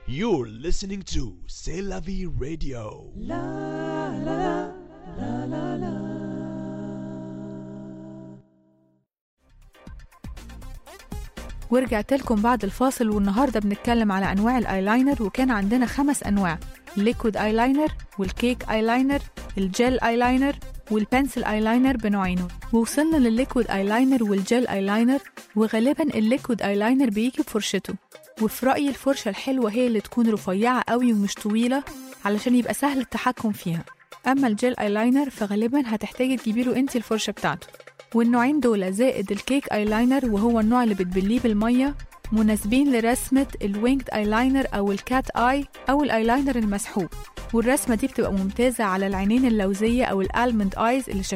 You're listening to C'est la vie radio. ورجعت لكم بعد الفاصل والنهارده بنتكلم على انواع الايلاينر وكان عندنا خمس انواع الليكويد ايلاينر والكيك ايلاينر الجel ايلاينر والبنسل ايلاينر بنوعينه ووصلنا للليكويد ايلاينر والجel ايلاينر وغالبا الليكويد ايلاينر بيجي بفرشته وفي رأيي الفرشة الحلوة هي اللي تكون رفيعة قوي ومش طويلة علشان يبقى سهل التحكم فيها أما الجel ايلاينر فغالبا هتحتاجي تجيبيله انتي الفرشة بتاعته والنوعين دول زائد الكيك ايلاينر وهو النوع اللي بتبليه بالمية مناسبين لرسمة الوينجد ايلاينر أو الكات اي أو الايلاينر المسحوب والرسمة دي بتبقى ممتازة على العينين اللوزية أو الالمند ايز اللي